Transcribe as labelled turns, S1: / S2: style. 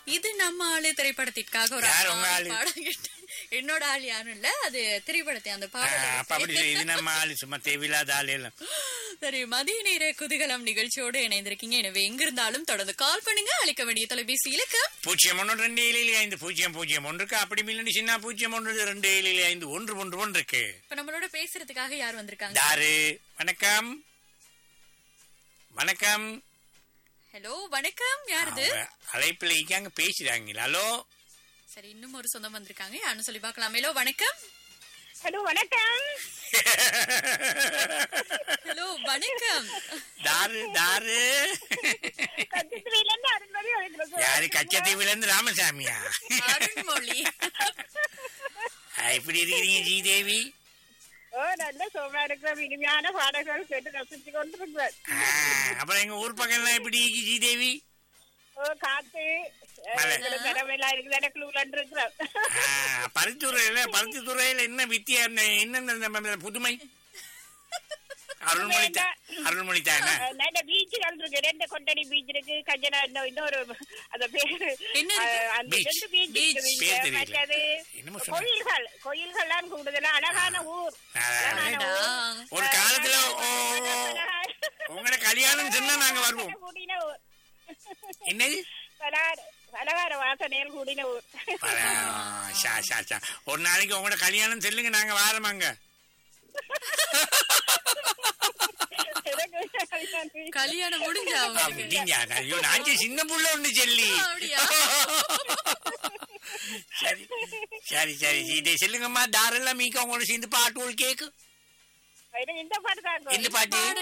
S1: இது நம்ம ஆளு திரைப்படத்திற்காக ஒரு
S2: யார்
S1: அம்மா
S2: உங்க ஆளு?
S1: பாடம் கேட்டு- என்னோட ஆள் யாரும் இல்ல அது திரைப்படத்தை அந்த
S2: ஆ, அப்ப அப்படி
S1: பாடம்
S2: சொல்லு. இது நம்ம ஆளு சும்மா தேவையில்லாத ஆளு எல்லாம்
S1: சரி மதிய நேர குதூகலம் நிகழ்ச்சியோடு இணைந்திருக்கீங்க எனவே எங்கிருந்தாலும் தொடர்ந்து கால் பண்ணுங்க அழைக்க வேண்டிய தொலைபேசி இலக்கம்
S2: பூஜ்ஜியம் ஒன்று ரெண்டு ஏழு ஐந்து பூஜ்ஜியம் பூஜ்ஜியம் ஒன்றுக்கு அப்படி மில்லி சின்ன பூஜ்ஜியம் ஒன்று ரெண்டு ஏழு ஐந்து ஒன்று ஒன்று ஒன்று இருக்கு
S1: இப்ப நம்மளோட பேசுறதுக்காக யார் வந்திருக்காங்க
S2: தாரு வணக்கம் வணக்கம்
S1: ஹலோ வணக்கம் யாருது
S2: அவங்க அழைப்புல இருக்காங்க பேசுறாங்களா ஹலோ
S1: சரி இன்னும் ஒரு சொந்தம் வந்திருக்காங்க யாருன்னு சொல்லி பார்க்கலாம் ஹலோ வணக்கம்
S3: ஹலோ வணக்கம்
S1: ஹலோ வணக்கம்
S2: தாரு தாரு
S3: கத்திரியில இருந்து அருண்மதி அழைக்கிறது
S2: யாரு கச்சத்தீவுல இருந்து ராமசாமியா
S1: அருண்மொழி
S2: ஆ, எப்படி இருக்கிறீங்க ஜீதேவி
S3: ஓ நல்ல சோமா இருக்கிற இனிமையான பாடல்கள் கேட்டு ரசிச்சு கொண்டிருக்கிறேன்
S2: ஆ, அப்புறம் எங்க ஊர் பக்கம் எல்லாம் எப்படி இருக்கு ஜீதேவி
S3: ஓ காத்து
S2: மழை.
S3: திறமையெல்லாம் இருக்குது எனக்கு லூலன் இருக்கிறேன்
S2: ஆ, பருத்தித்துறையில பருத்தித்துறையில என்ன வித்தியா என்ன நம்ம புதுமை அருள்மொழி தா- அருள்மொழி தானே
S3: நல்ல பீச்சுகள் இருக்கு ரெண்டு கொண்டடி பீச் இருக்கு கஞ்சனா இன்னும் இன்னொரு அந்த பேரு
S1: என்ன இருக்கு?
S3: அஹ், அந்த
S2: Beach.
S3: ரெண்டு பீச்
S1: Beach.
S3: இருக்குது
S2: பேர்
S3: இங்க.
S2: தெரியல.
S3: மற்றது
S2: என்னமோ சொன்ன.
S3: கோயில்கள் கோயில்கள்லாம் கூடுதலா அழகான ஊர் அழகான
S1: அடடா.
S3: ஊர்.
S2: ஒரு காலத்துல ஓ, ஓ, உங்களோட கல்யாணம் சொன்னா நாங்க வருவோம்
S3: கூடின ஊர்
S2: என்னது
S3: பலகார பலகார வாசனையில் கூடின ஊர்
S2: பர- ஷா, ஷா, ஷா. ஒரு நாளைக்கு உங்களோட கல்யாணம் சொல்லுங்க நாங்க வாரமாங்க
S3: எனக்கு
S1: கல்யாணம் முடிஞ்சா அவங்களுக்கு
S2: அப்படிங்க ஐயோ நாச்சு சின்ன புள்ள ஒண்ணு சொல்லி
S1: அப்படியா?
S2: சரி சரி சரி இதை சொல்லுங்கம்மா தாரெல்லாம் மீக்க உங்களோட சேர்ந்து பாட்டு ஒரு கேக்கு
S3: எனக்கு இந்த பாட்டு தான்
S2: இந்த பாட்டு